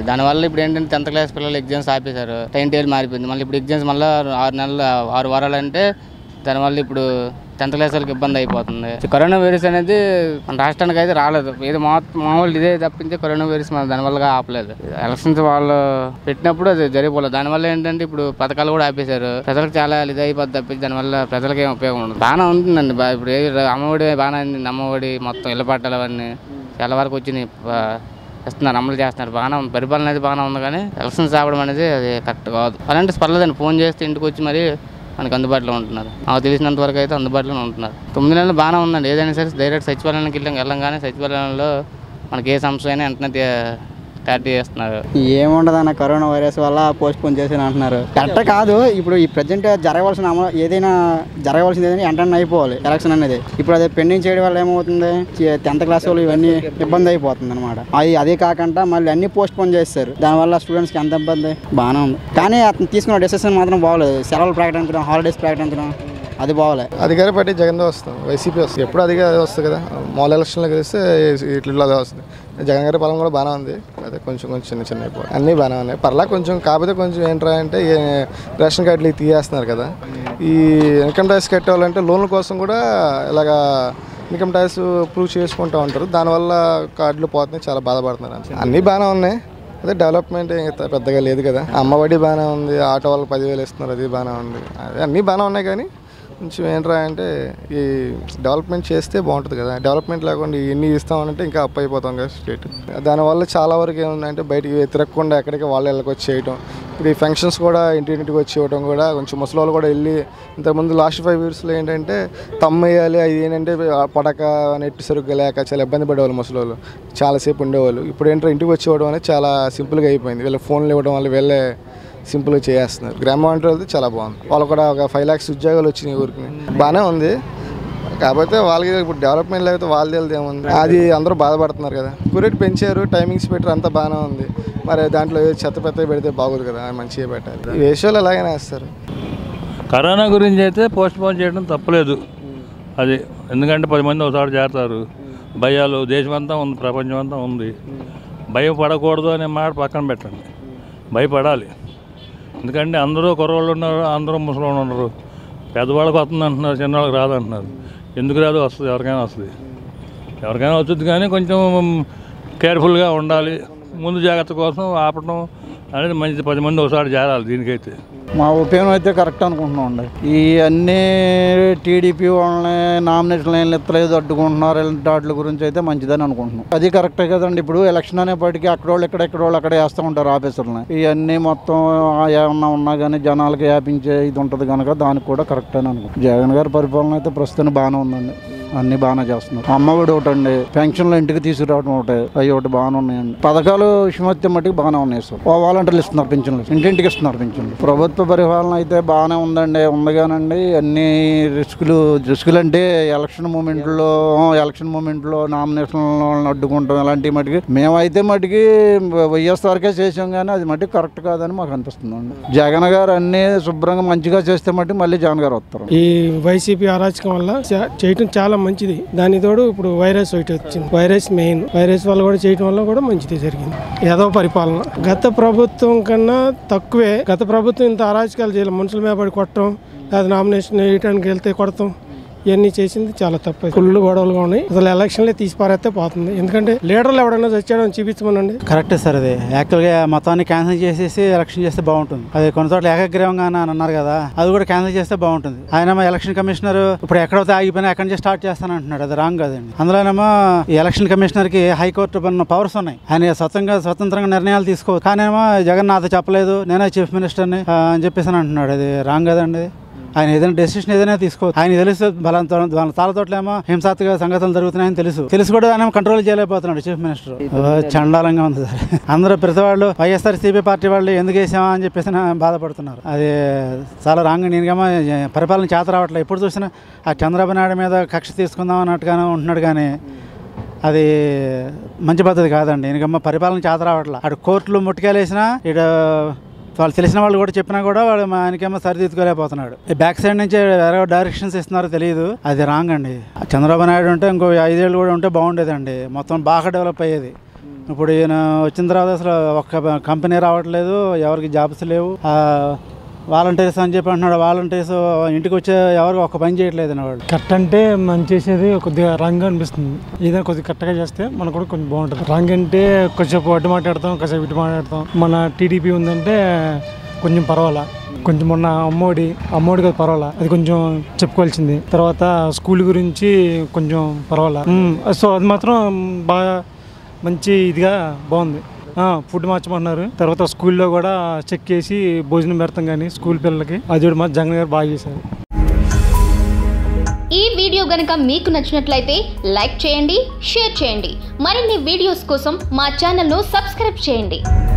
దానివల్ల ఇప్పుడు ఏంటంటే టెన్త్ క్లాస్ పిల్లలు ఎగ్జామ్స్ ఆపేశారు టైం టేబుల్ మారిపోయింది మళ్ళీ ఇప్పుడు ఎగ్జామ్స్ మళ్ళీ ఆరు నెలలు ఆరు వారాలు అంటే దానివల్ల ఇప్పుడు టెన్త్ క్లాస్ వాళ్ళకి ఇబ్బంది అయిపోతుంది కరోనా వైరస్ అనేది మన రాష్ట్రానికి అయితే రాలేదు ఇది మా మామూలు ఇదే తప్పించి కరోనా వైరస్ మన దానివల్ల ఆపలేదు ఎలక్షన్స్ వాళ్ళు పెట్టినప్పుడు అది జరిగిపోలేదు దానివల్ల ఏంటంటే ఇప్పుడు పథకాలు కూడా ఆపేశారు ప్రజలకు చాలా ఇది అయిపోద్ది తప్పించి దానివల్ల ప్రజలకు ఏం ఉపయోగం ఉండదు బాగానే ఉంటుందండి బా- ఇప్పుడు ఏ అమ్మఒడి బాగానే ఉంది అమ్మఒడి మొత్తం ఇళ్ళ పట్టాలు అవన్నీ చాలా వరకు వచ్చినాయి బా- ఇస్తున్నారు అమలు చేస్తున్నారు బాగానే ఉంది పరిపాలన అనేది బాగానే ఉంది కానీ ఎలక్షన్స్ ఆపడం అనేది అది కరెక్ట్ కాదు అలాంటి పర్లేదండి ఫోన్ చేస్తే ఇంటికి వచ్చి మరి మనకి అందుబాటులో ఉంటున్నారు నాకు తెలిసినంత వరకు అయితే అందుబాటులో ఉంటున్నారు తొమ్మిది నెలలు బాగానే ఉందండి ఏదైనా సరే డైరెక్ట్ సచివాలయానికి వెళ్ళాం వెళ్ళంగానే సచివాలయంలో మనకి ఏ సమస్య అయినా వెంటనే తే- క్లారిటీ చేస్తున్నారు ఏముండదు అన్న కరోనా వైరస్ వల్ల పోస్ట్ పోన్ చేసి అంటున్నారు కరెక్ట్ కాదు ఇప్పుడు ఈ ప్రజెంట్ జరగవలసిన అమలు ఏదైనా జరగవలసింది ఏదైనా వెంటనే అయిపోవాలి ఎలక్షన్ అనేది ఇప్పుడు అదే పెండింగ్ చేయడం వల్ల ఏమవుతుంది టెన్త్ క్లాస్ వాళ్ళు ఇవన్నీ ఇబ్బంది అయిపోతుంది అనమాట అది అదే కాకుండా మళ్ళీ అన్ని పోస్ట్ పోన్ చేస్తారు దానివల్ల స్టూడెంట్స్కి ఎంత ఇబ్బంది బాగానే ఉంది కానీ అతను తీసుకున్న డెసిషన్ మాత్రం బాగోలేదు సెలవులు ప్రకటించడం హాలిడేస్ ప్రకటించడం అది బాగోలే అధికార పార్టీ జగన్తో వస్తాం వైసీపీ వస్తుంది ఎప్పుడు అధికార అదే వస్తుంది కదా మామూలు ఎలక్షన్లో కలిస్తే ఇట్లా అదే వస్తుంది జగన్ గారి పాలన కూడా బాగానే ఉంది అదే కొంచెం కొంచెం చిన్న చిన్న అయిపోయి అన్నీ బాగానే ఉన్నాయి పర్లా కొంచెం కాకపోతే కొంచెం ఏంట్రా అంటే ఈ రేషన్ కార్డులు ఇవి తీయేస్తున్నారు కదా ఈ ఇన్కమ్ ట్యాక్స్ కట్టేవాళ్ళంటే లోన్ల కోసం కూడా ఇలాగా ఇన్కమ్ ట్యాక్స్ ప్రూవ్ చేసుకుంటూ ఉంటారు దానివల్ల కార్డులు పోతున్నాయి చాలా బాధపడుతున్నారు అంతే. అన్నీ బాగానే ఉన్నాయి అదే డెవలప్మెంట్ ఇంకా పెద్దగా లేదు కదా అమ్మఒడి బాగానే ఉంది ఆటో వాళ్ళకి పదివేలు ఇస్తున్నారు అది బాగానే ఉంది అదే అన్నీ బాగానే ఉన్నాయి కానీ కొంచెం ఏంట్రా అంటే ఈ డెవలప్మెంట్ చేస్తే బాగుంటుంది కదా డెవలప్మెంట్ లేకుండా ఎన్ని ఇస్తామంటే ఇంకా అప్ అయిపోతాం కదా స్టేట్ దానివల్ల చాలా వరకు ఏముందంటే బయటికి తిరగకుండా ఎక్కడికి వాళ్ళ ఇళ్ళకి వచ్చి చేయటం ఇప్పుడు ఈ ఫంక్షన్స్ కూడా ఇంటింటికి వచ్చి ఇవ్వడం కూడా కొంచెం ముసలి వాళ్ళు కూడా వెళ్ళి ఇంతకుముందు లాస్ట్ ఫైవ్ ఇయర్స్లో ఏంటంటే తమ్మేయాలి అది ఏంటంటే ఆ పడక నెట్ సరుగ్గా లేక చాలా ఇబ్బంది పడేవాళ్ళు ముసలి వాళ్ళు చాలాసేపు ఉండేవాళ్ళు ఇప్పుడు ఏంటంటే ఇంటికి వచ్చి ఇవ్వడం అనేది చాలా సింపుల్గా అయిపోయింది వీళ్ళ ఫోన్లు ఇవ్వడం వల్ల వీళ్ళే సింపుల్గా చేస్తున్నారు గ్రామ వంటలు చాలా బాగుంది వాళ్ళు కూడా ఒక ఫైవ్ ల్యాక్స్ ఉద్యోగాలు వచ్చినాయి ఊరికి బాగానే ఉంది కాకపోతే వాళ్ళకి ఇప్పుడు డెవలప్మెంట్ లేకపోతే వాళ్ళది వెళ్తే ఏముంది అది అందరూ బాధపడుతున్నారు కదా రేట్ పెంచారు టైమింగ్స్ పెట్టారు అంతా బాగానే ఉంది మరి దాంట్లో ఏదో చెత్త పెద్ద పెడితే బాగోదు కదా మంచిగా పెట్టాలి ఈ వేషాలు ఎలాగైనా వేస్తారు కరోనా గురించి అయితే పోస్ట్ పోన్ చేయడం తప్పలేదు అది ఎందుకంటే పది మంది ఒకసారి చేరతారు భయాలు దేశమంతా ఉంది ప్రపంచం అంతా ఉంది భయపడకూడదు అనే మాట పక్కన పెట్టండి భయపడాలి ఎందుకంటే అందరూ కుర్రోళ్ళు ఉన్నారు అందరూ ముసలోళ్ళు ఉన్నారు పెద్దవాళ్ళకి వస్తుంది అంటున్నారు చిన్నవాళ్ళకి రాదు అంటున్నారు ఎందుకు రాదు వస్తుంది ఎవరికైనా వస్తుంది ఎవరికైనా వస్తుంది కానీ కొంచెం కేర్ఫుల్గా ఉండాలి ముందు జాగ్రత్త కోసం ఆపడం అనేది మంచిది పది మంది ఒకసారి చేరాలి దీనికైతే మా ఒపీనియన్ అయితే కరెక్ట్ అనుకుంటున్నాం అండి ఈ అన్ని టీడీపీ వాళ్ళని నామినేషన్ లైన్లు ఎత్తలేదు అడ్డుకుంటున్నారు ఇలాంటి వాటి గురించి అయితే మంచిదని అనుకుంటున్నాం అది కరెక్టే కదండి ఇప్పుడు ఎలక్షన్ అనేప్పటికీ అక్కడ వాళ్ళు ఇక్కడ ఇక్కడ వాళ్ళు అక్కడ వేస్తూ ఉంటారు ఆఫీసర్లని ఇవన్నీ మొత్తం ఆ ఏమన్నా ఉన్నా కానీ జనాలకి వ్యాపించే ఇది ఉంటుంది కనుక దానికి కూడా కరెక్ట్ అని అనుకుంటున్నాం జగన్ గారి పరిపాలన అయితే ప్రస్తుతం బాగానే ఉందండి అన్ని బాగానే చేస్తున్నారు అమ్మఒడి ఒకటి అండి పెన్షన్లు ఇంటికి తీసుకురావడం ఒకటి అవి ఒకటి బాగానే ఉన్నాయండి పథకాలు విషమత్యం మట్టుకు బాగానే ఉన్నాయి సార్ ఓ వాలంటీర్లు ఇస్తున్నారు పెన్షన్లు ఇంటింటికి ఇస్తున్నారు పెన్షన్లు ప్రభుత్వ పరిపాలన అయితే బాగానే ఉందండి ఉంది కానండి అన్ని రిస్కులు రిస్కులు అంటే ఎలక్షన్ మూమెంట్లో ఎలక్షన్ మూమెంట్లో నామినేషన్ అడ్డుకుంటాం ఇలాంటి మటుకి మేమైతే మటుకి వైఎస్ఆర్కే చేసాం కానీ అది మటుకు కరెక్ట్ కాదని మాకు అనిపిస్తుంది జగన్ గారు అన్ని శుభ్రంగా మంచిగా చేస్తే మటుకు మళ్ళీ జగన్ గారు వస్తారు ఈ వైసీపీ అరాచకం వల్ల చా- చేయటం చాలా మంచిది దాని తోడు ఇప్పుడు వైరస్ ఒకటి వచ్చింది వైరస్ మెయిన్ వైరస్ వల్ల కూడా చేయటం వల్ల కూడా మంచిది జరిగింది ఏదో పరిపాలన గత ప్రభుత్వం కన్నా తక్కువే గత ప్రభుత్వం ఇంత అరాచకాలు చేయాలి మనుషుల మీద పడి కొట్టడం లేదా నామినేషన్ వేయడానికి వెళ్తే కొడతాం ఇవన్నీ చేసింది చాలా తప్పు ఫుల్ గొడవలుగా ఉన్నాయి అసలు ఎలక్షన్లే తీసి పారేస్తే పోతుంది ఎందుకంటే లీడర్లు ఎవడన్నా చచ్చాడని చూపించమనండి కరెక్టే సార్ అది యాక్చువల్గా మొత్తాన్ని క్యాన్సిల్ చేసేసి ఎలక్షన్ చేస్తే బాగుంటుంది అది కొన్ని చోట్ల ఏకగ్రీవంగా అని అన్నారు కదా అది కూడా క్యాన్సిల్ చేస్తే బాగుంటుంది ఆయనేమో ఎలక్షన్ కమిషనర్ ఇప్పుడు ఎక్కడైతే ఆగిపోయినా ఎక్కడి నుంచి స్టార్ట్ చేస్తాను అంటున్నాడు అది రాంగ్ కదండి అందులోనేమో ఈ ఎలక్షన్ కమిషనర్ కి హైకోర్టు పన్న పవర్స్ ఉన్నాయి ఆయన స్వతంత్రంగా స్వతంత్రంగా నిర్ణయాలు తీసుకోవచ్చు కానీ ఏమో జగన్ నాతో చెప్పలేదు నేనే చీఫ్ మినిస్టర్ని ఆ, అని చెప్పేసి అని అంటున్నాడు అది రాంగ్ కదండి ఆయన ఏదైనా డెసిషన్ ఏదైనా తీసుకోవచ్చు ఆయన తెలుసు బలంతో వాళ్ళ తాళతోటలేమో హింసాత్మక సంగతులు జరుగుతున్నాయని తెలుసు తెలుసు కూడా ఆయన కంట్రోల్ చేయలేకపోతున్నాడు చీఫ్ మినిస్టర్ ఓ, చండాలంగా ఉంది సార్ అందరూ ప్రతి వాళ్ళు వైఎస్ఆర్ సిపి పార్టీ వాళ్ళు ఎందుకు వేసామా అని చెప్పేసి నా బాధపడుతున్నారు అది చాలా రాంగ్ నేనుగా పరిపాలన చేత రావట్లేదు ఎప్పుడు చూసినా ఆ చంద్రబాబు నాయుడు మీద కక్ష తీసుకుందాం అన్నట్టుగానే ఉంటున్నాడు కానీ అది మంచి పద్ధతి కాదండి ఎందుకమ్మ పరిపాలన చేత రావట్లే అటు కోర్టులు ముట్టుకెళ్ళేసినా ఇటు వాళ్ళు తెలిసిన వాళ్ళు కూడా చెప్పినా కూడా వాడు మా ఆయనకేమో సరిదిద్దుకోలేకపోతున్నాడు ఈ బ్యాక్ సైడ్ నుంచి వేరే డైరెక్షన్స్ ఇస్తున్నారో తెలియదు అది రాంగ్ అండి చంద్రబాబు నాయుడు ఉంటే ఇంకో ఐదేళ్ళు కూడా ఉంటే బాగుండేదండి మొత్తం బాగా డెవలప్ అయ్యేది ఇప్పుడు ఈయన వచ్చిన తర్వాత అసలు ఒక్క కంపెనీ రావట్లేదు ఎవరికి జాబ్స్ లేవు వాలంటీర్స్ అని చెప్పి అంటున్నాడు వాలంటీర్స్ ఇంటికి వచ్చే ఎవరికి ఒక్క పని చేయట్లేదు వాడు కరెక్ట్ అంటే మనం చేసేది కొద్దిగా రాంగ్ అనిపిస్తుంది ఏదైనా కొద్దిగా కరెక్ట్గా చేస్తే మనకు కూడా కొంచెం బాగుంటుంది రాంగ్ అంటే కొంచెంసేపు అడ్డు మాట్లాడతాం కొంచెంసేపు ఇటు మాట్లాడతాం మన టీడీపీ ఉందంటే కొంచెం పర్వాలా కొంచెం మొన్న అమ్మఒడి అమ్మఒడి కదా పర్వాలా అది కొంచెం చెప్పుకోవాల్సింది తర్వాత స్కూల్ గురించి కొంచెం పర్వాలా ఉమ్, సో అది మాత్రం బాగా మంచి ఇదిగా బాగుంది ఆ, ఫుడ్ మార్చమన్నారు తర్వాత స్కూల్లో కూడా చెక్ చేసి భోజనం పెడతాం కానీ స్కూల్ పిల్లలకి అది కూడా మా జగన్ గారు బాగా చేశారు ఈ వీడియో గనుక మీకు నచ్చినట్లయితే లైక్ చేయండి షేర్ చేయండి మరిన్ని వీడియోస్ కోసం మా ఛానల్ను సబ్స్క్రైబ్ చేయండి